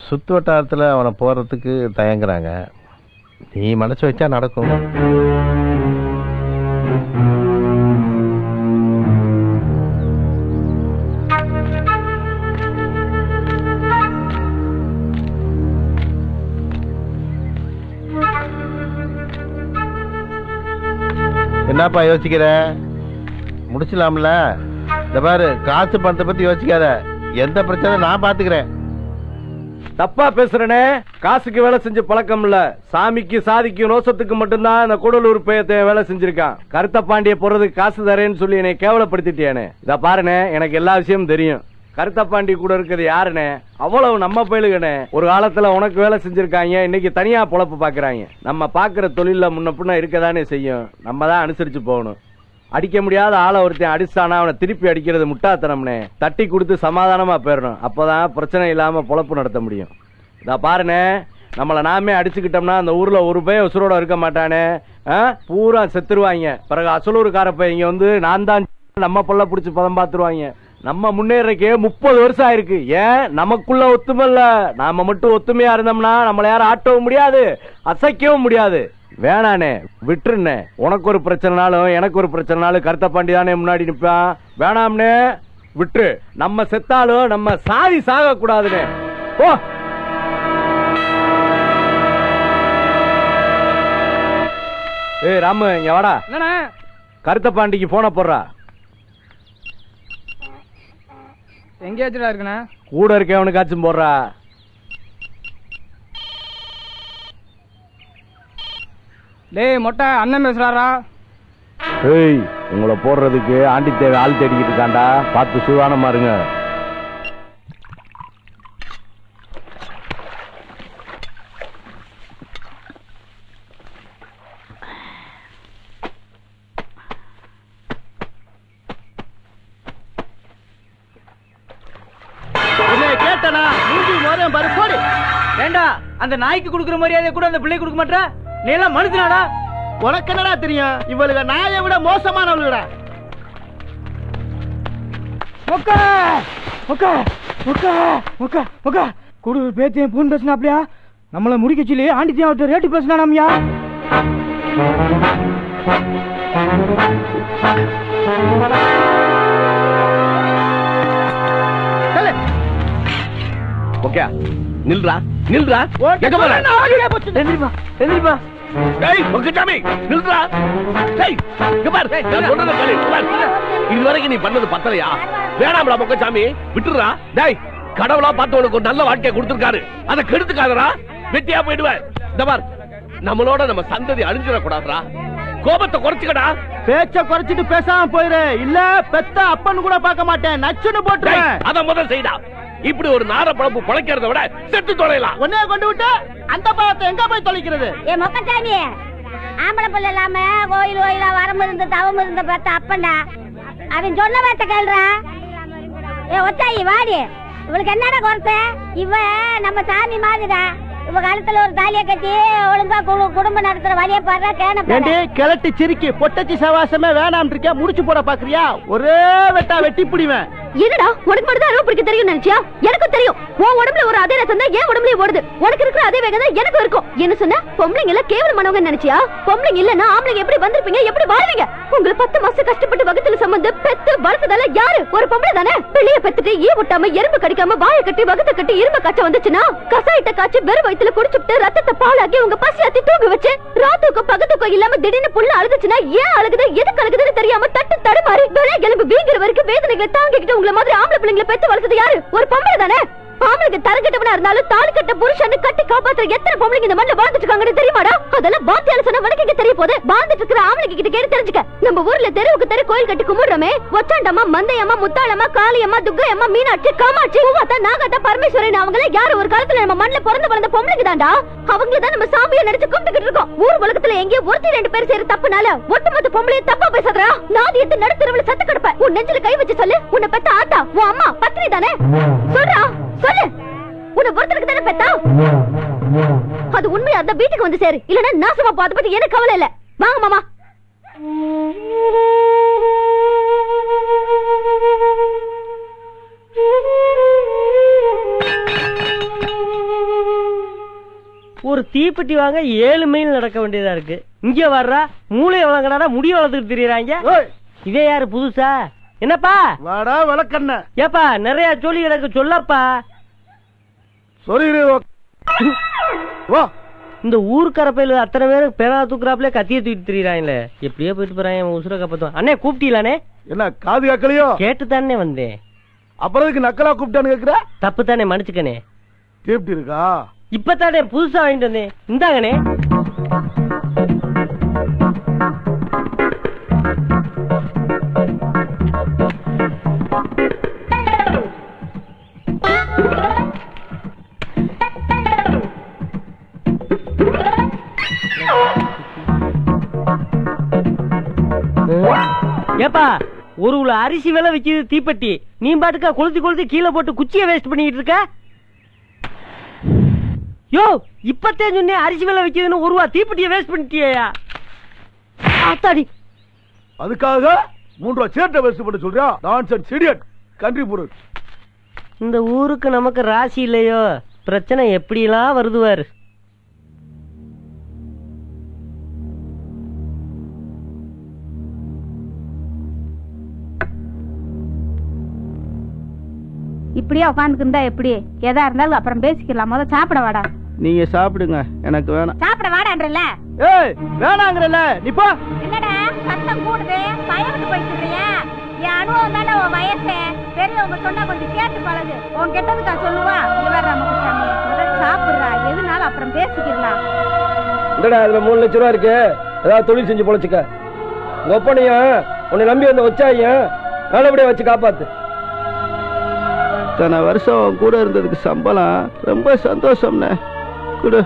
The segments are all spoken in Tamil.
சுத்து வட்டாரத்தில் அவனை போகிறதுக்கு தயங்குறாங்க நீ மனசு வச்சா நடக்கும் என்னப்பா யோசிக்கிற முடிச்சலாம்ல இந்த பாரு காசு பணத்தை பத்தி யோசிக்காத எந்த பிரச்சனை நான் பாத்துக்கிறேன் தப்பா பேசுறனே காசுக்கு வேலை செஞ்ச பழக்கம் இல்ல சாமிக்கு சாதிக்கு ரோசத்துக்கு மட்டும்தான் இந்த கூடலூர் பேயத்தை வேலை செஞ்சிருக்கான் கருத்த பாண்டிய போறதுக்கு காசு தரேன்னு சொல்லி என்னை கேவலப்படுத்திட்டியானே இத பாருனே எனக்கு எல்லா விஷயமும் தெரியும் கருத்த பாண்டி கூட இருக்கிறது யாருனே அவ்வளவு நம்ம பயிலுகனே ஒரு காலத்துல உனக்கு வேலை செஞ்சிருக்காங்க இன்னைக்கு தனியா பொழப்பு பாக்குறாங்க நம்ம பாக்குற தொழில முன்ன பின்ன இருக்கதானே செய்யும் நம்ம தான் அனுசரிச்சு போகணும் அடிக்க முடியாத ஆளை ஒருத்தன் அடிச்சானா அவனை திருப்பி அடிக்கிறது முட்டாத்தனம்னே தட்டி கொடுத்து சமாதானமா போயிடணும் அப்பதான் பிரச்சனை இல்லாம பொழப்பு நடத்த முடியும் இதா பாருனே நம்மள நாமே அடிச்சுக்கிட்டோம்னா அந்த ஊர்ல ஒரு பய உசுரோட இருக்க மாட்டானே ஆ? பூரா செத்துருவாங்க பிறகு அசலூருக்கார பையன் இங்க வந்து நான் தான் நம்ம பொல்ல புடிச்சு பதம் பார்த்துருவாங்க நம்ம முன்னேறக்கே முப்பது வருஷம் ஆயிருக்கு ஏன் நமக்குள்ள ஒத்துமை இல்ல நாம மட்டும் ஒத்துமையா இருந்தோம்னா நம்மள யாரும் ஆட்டவும் முடியாது அசைக்கவும் முடியாது வேணானே விட்டுருண்ணே உனக்கு ஒரு பிரச்சனைனாலும் எனக்கு ஒரு பிரச்சனைனாலும் கருத்த பாண்டி தானே முன்னாடி நிப்பான் வேணாம்னே விட்டுரு நம்ம செத்தாலும் நம்ம சாதி சாக கூடாதுனே ஓ ஏய் ராமு இங்க வாடா என்னண்ணே கருத்த பாண்டிக்கு போன போடுறா எங்கேயாச்சுடா இருக்குண்ணே கூட இருக்கவனுக்காச்சும் போடுறா டேய் மொட்டை அண்ணன் பேசுறாரா ஏய் உங்களை போடுறதுக்கு ஆண்டி தேவை ஆள் தேடிக்கிட்டு இருக்காண்டா பார்த்து சூதானமா இருங்க கேட்டனா மூஞ்சி மோதம் பாரு போடு ஏண்டா அந்த நாய்க்கு கொடுக்குற மரியாதை கூட அந்த பிள்ளை கொடுக்க மாட்டா நீ எல்லாம் மனுஷனாடா உனக்கு என்னடா தெரியும் இவளுக நாயை விட மோசமானவளுடா முக்கா முக்கா முக்கா முக்கா முக்கா குடு பேத்தியம் பூன் பேசினாப்லையா நம்மள முடிக்க சொல்லி ஆண்டித்தியம் அவர்கிட்ட ரேட்டு பேசினானாம்யா ஓகே நில்றா நில்றா எங்க போற எந்திரிப்பா எந்திரிப்பா டேய் பக்கச்சாமி நில்றா டேய் இங்க பாரு நான் சொல்றத கேளு இங்க பாரு. இதுவரைக்கும் நீ பண்ணது பத்தலையா வேணாம்டா பக்கச்சாமி விட்டுறா டேய் கடவுளா பார்த்து உனக்கு ஒரு நல்ல வாழ்க்கைய கொடுத்திருக்காரு அதை கெடுத்துக்காதடா வெட்டியா போயிடுவ இந்த பார் நம்மளோட நம்ம சந்ததி அழிஞ்சிட கூடாதுடா கோபத்தை குறைச்சுக்கடா பேச்ச குறைச்சிட்டு பேசாம போயிரு இல்ல பெத்த அப்பன்னு கூட பார்க்க மாட்டேன் நச்சுன்னு டேய், போட்டுருவேன் அத முதல் செய்டா இப்படி ஒரு நார பழப்பு பழைக்கிறத விட செத்து தொலைலாம் உன்னைய கொண்டு விட்டு அந்த பாவத்தை எங்க போய் தொலைக்கிறது ஏ மொக்கச்சாமி ஆம்பளை பிள்ளை இல்லாம கோயில் கோயிலா வரம் இருந்து தவம் இருந்த பார்த்த அப்பண்டா அவன் சொன்ன வார்த்தை கேள்றா ஏ ஒத்தாயி வாடி இவளுக்கு என்னடா குறைச்ச இவ நம்ம சாமி மாதிரிடா இவ காலத்துல ஒரு தாலிய கட்டி ஒழுங்கா குடு- குடும்பம் நடத்துற வழிய பாடுறா கேன ஏண்டி கிளட்டி சிரிக்கி பொட்டச்சி சவாசமே வேணாம் இருக்கியா முடிச்சு போட பாக்குறியா ஒரே வெட்டா வெட்டி பிடிவேன் என்னடா உனக்கு மட்டும் தான் அருவ பிடிக்க தெரியும் நினைச்சியா எனக்கும் தெரியும் உன் உடம்புல ஒரு அதே ரசம் தான் என் உடம்புலயும் ஓடுது உனக்கு இருக்கிற அதே வேகம் தான் எனக்கும் இருக்கும் என்ன சொன்ன பொம்பளைங்க எல்லாம் கேவலமானவங்க நினைச்சியா பொம்பளைங்க இல்லன்னா ஆம்பளைங்க எப்படி வந்திருப்பீங்க எப்படி வாழ்வீங்க உங்களை பத்து மாசம் கஷ்டப்பட்டு வகுத்துல சம்பந்து பெத்து வளர்த்ததால யாரு ஒரு பொம்பளை தானே பிள்ளைய பெத்துட்டு ஈ விட்டாம எறும்பு கடிக்காம வாயை கட்டி வகுத்த கட்டி இரும்பு காய்ச்ச வந்துச்சுன்னா கசாயிட்ட காய்ச்சி வெறும் வயித்துல குடிச்சுட்டு ரத்தத்தை பாலாக்கி உங்க பசி அத்தி தூங்க வச்சு ராத்துக்கும் பகத்துக்கும் இல்லாம திடீர்னு புள்ள அழுதுச்சுன்னா ஏன் அழுகுது எதுக்கு அழுகுதுன்னு தெரியாம தட்டு தடுமாறி விலை எலும்பு வீங்குற வரைக்கும் வேதனைகளை தாங்கிக்கிட்டு உங்களை மாதிரி ஆம்பளை பிள்ளைங்களை பெத்து வளர்த்தது யாரு ஒரு பொம்பளை தானே ஆம்பளைக்கு தரங்கட்டவனா இருந்தாலும் தாலி கட்ட புருஷன் கட்டி காப்பாத்துற எத்தனை பொம்பளைங்க இந்த மண்ணில் வாழ்ந்துட்டு இருக்காங்கன்னு தெரியுமாடா அதெல்லாம் பாத்தியால சொன்னா உனக்கு இங்க தெரிய போகுது வாழ்ந்துட்டு இருக்கிற ஆம்பளைங்க கிட்ட கேட்டு தெரிஞ்சுக்க நம்ம ஊர்ல தெருவுக்கு தெரு கோயில் கட்டி கும்பிடுறோமே ஒச்சாண்டம்மா மந்தையம்மா முத்தாளம்மா காளியம்மா துக்கையம்மா மீனாட்சி காமாட்சி பூவாத்தா நாகாத்தா பரமேஸ்வரன் அவங்கள யாரு ஒரு காலத்துல நம்ம மண்ணில பிறந்து வளர்ந்த பொம்பளைங்க தான்டா அவங்கள தான் நம்ம சாமியா நினைச்சு கும்பிட்டுக்கிட்டு இருக்கோம் ஊர் உலகத்துல எங்கேயோ ஒருத்தி ரெண்டு பேர் செய்யற தப்புனால ஒட்டுமொத்த பொம்பளைய தப்பா பேசுறா நாதி எடுத்து நடுத்தரவுல சத்து கிடப்ப உன் நெஞ்சில கை வச்சு சொல்லு உன்னை பெத்த ஆத்தா உன் அம்மா பத்னி தானே சொல்றா சொல்லு உன்னை ஒருத்தருக்கு தானே பெத்தா அது உண்மையா அந்த வீட்டுக்கு வந்து சேரு இல்லன்னா நாசமா போ அதை பத்தி எனக்கு கவலை இல்ல வாங்க மாமா ஒரு தீப்பெட்டி வாங்க ஏழு மைல் நடக்க வேண்டியதா இருக்கு இங்க வர்றா மூளை வளங்கடா முடி வளர்த்துட்டு திரியறாங்க ஏய், இதே யாரு புதுசா என்னப்பா வாடா விளக்கண்ண ஏப்பா நிறைய சொல்லி எனக்கு சொல்லப்பா சொல்லி வா இந்த ஊருக்கார பயில அத்தனை பேரும் பேனா தூக்குறாப்புல கத்திய தூக்கிட்டு திரியறாங்களே எப்படியோ போயிட்டு போறாங்க அவன் உசுர கப்பத்தும் அண்ணே கூப்பிட்டீங்களானே என்ன காது கேட்கலையோ கேட்டு தானே வந்தேன் அப்புறம் இதுக்கு நக்கலா கூப்பிட்டான்னு கேக்குற தப்பு தானே மன்னிச்சுக்கனே தேப்டி இருக்கா இப்பதானே புதுசா வாங்கிட்டு வந்தேன் இந்தாங்கண்ணே ஏப்பா ஒரு உள்ள அரிசி விலை விக்குது தீப்பெட்டி நீ பாட்டுக்கா கொளுத்தி கொளுத்தி கீழே போட்டு குச்சியை வேஸ்ட் பண்ணிட்டு இருக்க யோ இப்பத்தே சொன்னேன் அரிசி விலை விக்குதுன்னு ஒரு ரூபா தீப்பெட்டியை வேஸ்ட் பண்ணிட்டியா ஆத்தாடி அதுக்காக மூன்று ரூபா சேர்ட்ட வேஸ்ட் பண்ண சொல்றியா நான்சென்ஸ் இடியட் கண்ட்ரி பொருள் இந்த ஊருக்கு நமக்கு ராசி இல்லையோ பிரச்சனை எப்படிலாம் வருதுவாரு இப்படியே உட்காந்துக்கு இருந்தா எப்படி எதா இருந்தாலும் அப்புறம் பேசிக்கலாம் முத சாப்பிட வாடா நீங்க சாப்பிடுங்க எனக்கு வேணாம் சாப்பிட வாடான்றல ஏய் வேணாங்கறல நீ போ என்னடா சத்தம் கூடுது பயந்து போயிட்டுறியா என் அனுபவம் தானே உன் வயசு பெரியவங்க சொன்னா கொஞ்சம் கேட்டு பழகு உன் கெட்டதுக்கா சொல்லுவா இவர் ராமகிருஷ்ணாமி முதல்ல சாப்பிடுறா எதுனாலும் அப்புறம் பேசிக்கலாம் இந்தடா அதுல மூணு லட்ச ரூபா இருக்கு ஏதாவது தொழில் செஞ்சு பொழைச்சுக்க உங்க ஒப்பனையும் உன்னை நம்பி வந்த வச்சாயும் நல்லபடியா வச்சு காப்பாத்து இத்தனை வருஷம் உன் கூட இருந்ததுக்கு சம்பளம் ரொம்ப சந்தோஷம்ண்ணே கொடு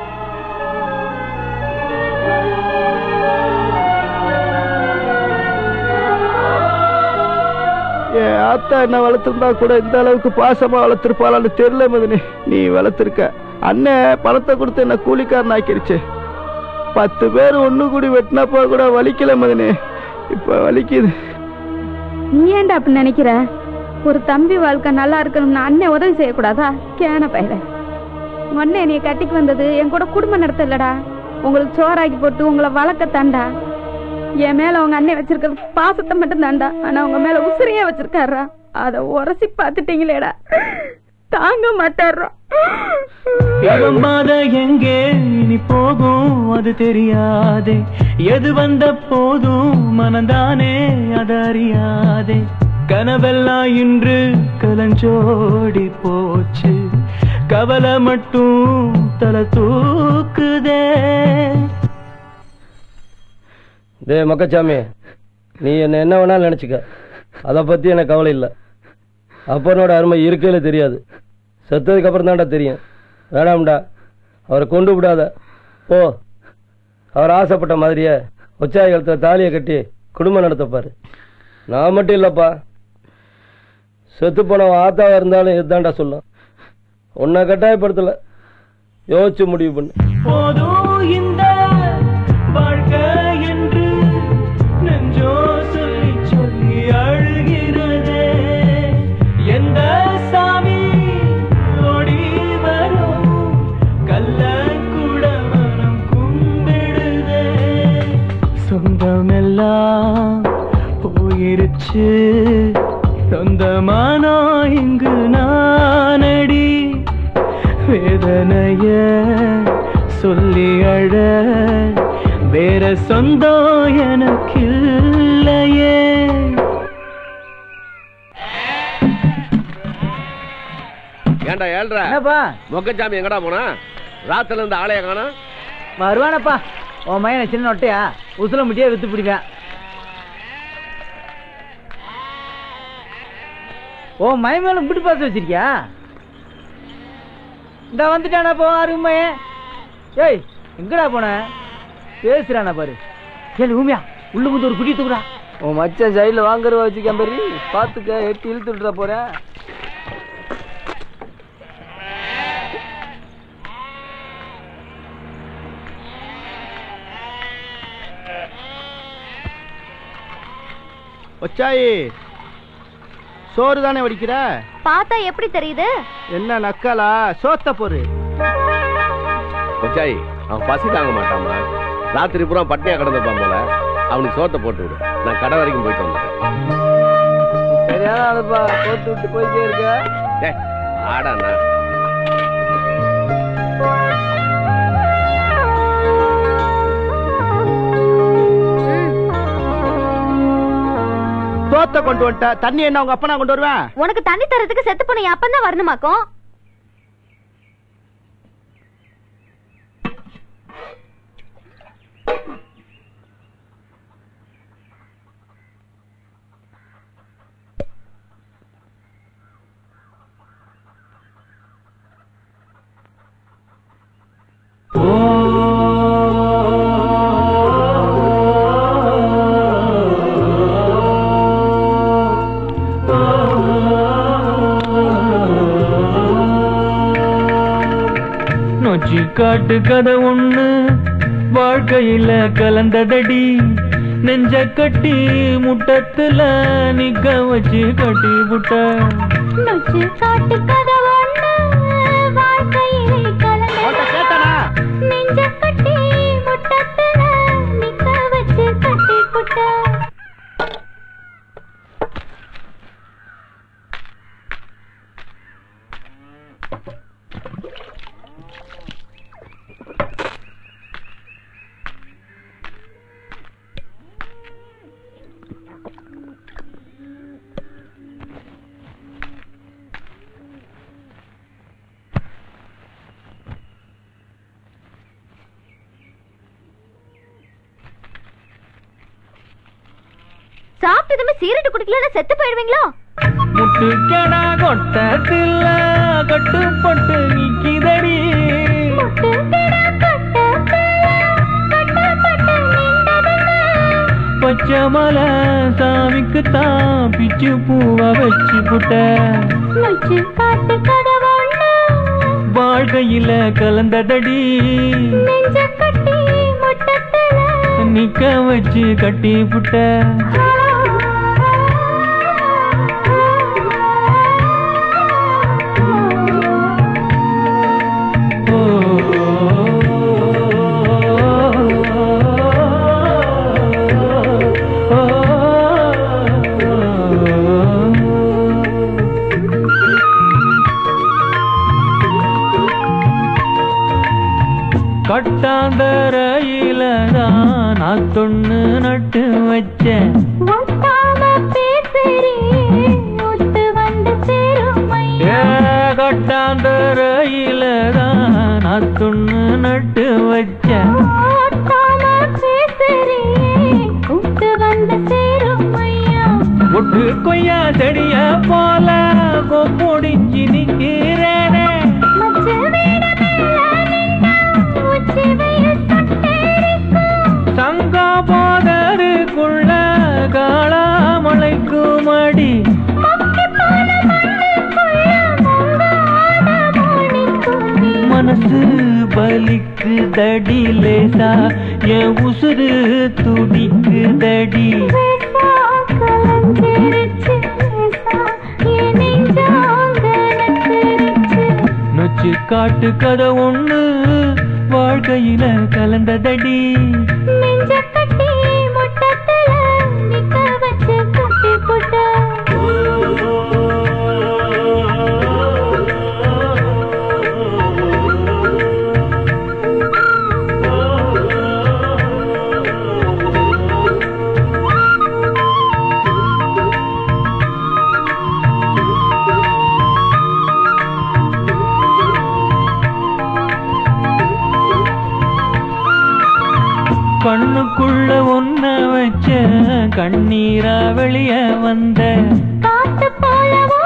என் ஆத்தா என்ன வளர்த்திருந்தா கூட இந்த அளவுக்கு பாசமா வளர்த்திருப்பாளான்னு தெரியல மதினி நீ வளர்த்திருக்க அண்ணன் பணத்தை கொடுத்து என்ன கூலிக்காரன் ஆக்கிருச்சு பத்து பேர் ஒண்ணு கூடி வெட்டினப்போ கூட வலிக்கல மதினி இப்ப வலிக்குது நீ ஏன்டா அப்படி நினைக்கிற ஒரு தம்பி வாழ்க்கை நல்லா இருக்கணும்னு அண்ணன் உதவி செய்யக்கூடாதா கேன பயிர உன்னை நீ கட்டிக்கு வந்தது என் கூட குடும்பம் நடத்தலடா உங்களுக்கு சோறாக்கி போட்டு உங்களை வளர்க்க தாண்டா என் மேல உங்க அண்ணன் வச்சிருக்கிறது பாசத்தை மட்டும் தாண்டா ஆனா உங்க மேல உசிரியே வச்சிருக்காரா அத உரசி பார்த்துட்டீங்களேடா தாங்க மாட்டாரா பாத எங்கே இனி போகும் அது தெரியாதே எது வந்த போதும் மனந்தானே அது அறியாதே கனவெல்லாம் இன்று கலஞ்சோடி போச்சு கவலை மட்டும் தலை தூக்குதே டே மக்கச்சாமி நீ என்ன என்ன வேணாலும் நினைச்சுக்க அதை பத்தி எனக்கு கவலை இல்லை அப்பனோட அருமை இருக்கையில தெரியாது செத்ததுக்கு அப்புறம் தான்டா தெரியும் வேணாம்டா அவரை கொண்டு விடாத போ அவர் ஆசைப்பட்ட மாதிரியே உச்சாய கழுத்துல தாலியை கட்டி குடும்பம் நடத்தப்பாரு நான் மட்டும் இல்லப்பா செத்து போனவன் ஆத்தாவா இருந்தாலும் இதுதான்டா சொல்லும் உன்னை கட்டாயப்படுத்தல யோசிச்சு முடிவு பண்ணு போதும் இந்த வாழ்க்கை என்று நெஞ்சோ சொல்லி சொல்லி அழுகிறதே எந்த சாமி ஓடி வரும் கல்ல கூட மனம் கும்பிடுதே சொந்தமெல்லாம் போயிருச்சு சொந்தமானோ இங்கு நானடி வேதனைய சொல்லி அழ வேற சொந்தம் எனக்கில்லையே ஏன்டா ஏழ்ற என்னப்பா மொக்கச்சாமி எங்கடா போனா ராத்துல இருந்து ஆளைய காணா வருவானப்பா உன் மையனை சின்ன நொட்டையா உசுல முட்டியே வித்து பிடிப்பேன் ஓ மய மேல இப்படி பார்த்து வச்சிருக்கியா இந்த வந்துட்டானா போ அருமைய ஏய் எங்கடா போன பேசுறானா பாரு ஏழு ஊமியா உள்ள முந்து ஒரு குடி தூக்குறா உன் மச்சான் ஜெயில வாங்குறவா வச்சுக்கேன் பாரு பாத்துக்க எட்டி இழுத்து விட்டுற போறேன் ஒச்சாயி சோறு தானே வடிக்கிற பார்த்தா எப்படி தெரியுது என்ன நக்கலா சோத்த பொறு கொச்சாயி அவன் பசி தாங்க மாட்டாமா ராத்திரி பூரா பட்னியா கிடந்திருப்பான் போல அவனுக்கு சோத்தை போட்டு விடு நான் கடை வரைக்கும் போயிட்டு வந்துடுறேன் சரியான ஆளுப்பா போட்டு விட்டு போயிட்டே இருக்க டேய், ஆடாண்ணா சோத்தை கொண்டு வந்துட்ட தண்ணி என்ன உங்க அப்பனா கொண்டு வருவேன் உனக்கு தண்ணி தரதுக்கு செத்து போன என் அப்பன் தான் வரணுமாக்கும் நொச்சி காட்டு கதை ஒண்ணு வாழ்க்கையில கலந்ததடி நெஞ்ச கட்டி முட்டத்துல நிக்க வச்சு கட்டி புட்ட நொச்சு காட்டு கதை ஒண்ணு வாழ்க்கையிலே உன்கிட்ட கேட்டானா நெஞ்ச கட்டி முட்டத்துல நிக்க வச்சு கட்டி புட்ட சாப்பிட்டதுமே சீரட்டு குடிக்கலன்னா செத்து போயிடுவீங்களோ முட்டு கெடா கொட்டத்தில் கட்டுப்பட்டு நிக்கிதடி முட்டு கிடா கட்டத்துல கட்டப்பட்டு நின்றதுன்னா பச்சை மலை சாமிக்கு தான் பிச்சு பூவ வச்சு புட்ட நொச்சு காட்டு கதை ஒண்ணு வாழ்க்கையில கலந்ததடி நெஞ்ச கட்டி முட்டத்துல நிக்க வச்சு கட்டி புட்ட ஓ கட்டாந்தரையில தான் நான் தொண்ணு நட்டு வச்சேன் ஒட்டாம பேசுறே ஒத்து வந்து சேரும் ஏ கட்டாந்தரையில தான் நான் தொண்ணு நட்டு வச்சேன் ஒட்டாம பேசுறே ஒத்து வந்து சேரும் ஐயா ஒட்டு கொய்யா செடிய போல கொப்பொடிஞ்சு நிக்கிறேனே மச்ச வீடு மேல நின்னா உச்சி வெயில் சுட்டெரிக்கும் சங்கா போதருக்குள்ள காளாமலைக்கும் அடி மொக்கி போன மண்ணுக்குள்ள மங்காத மணிக்கும்மி மனசு பலிக்கு தடி லேசா என் உசுறு துடிக்கு தடி பேசா கலஞ்சிருச்சு பேசா என் நெஞ்சாங்கனத்திருச்சு நொச்சு காட்டு கதை ஒண்ணு வாழ்க்கையில கலந்ததடி நெஞ்ச கட்டி முட்டத்துல நிக்க வச்சு கட்டி போட்ட கண்ணுக்குள்ள ஒன்ன வச்ச கண்ணீரா வெளிய வந்த காத்து போலவோ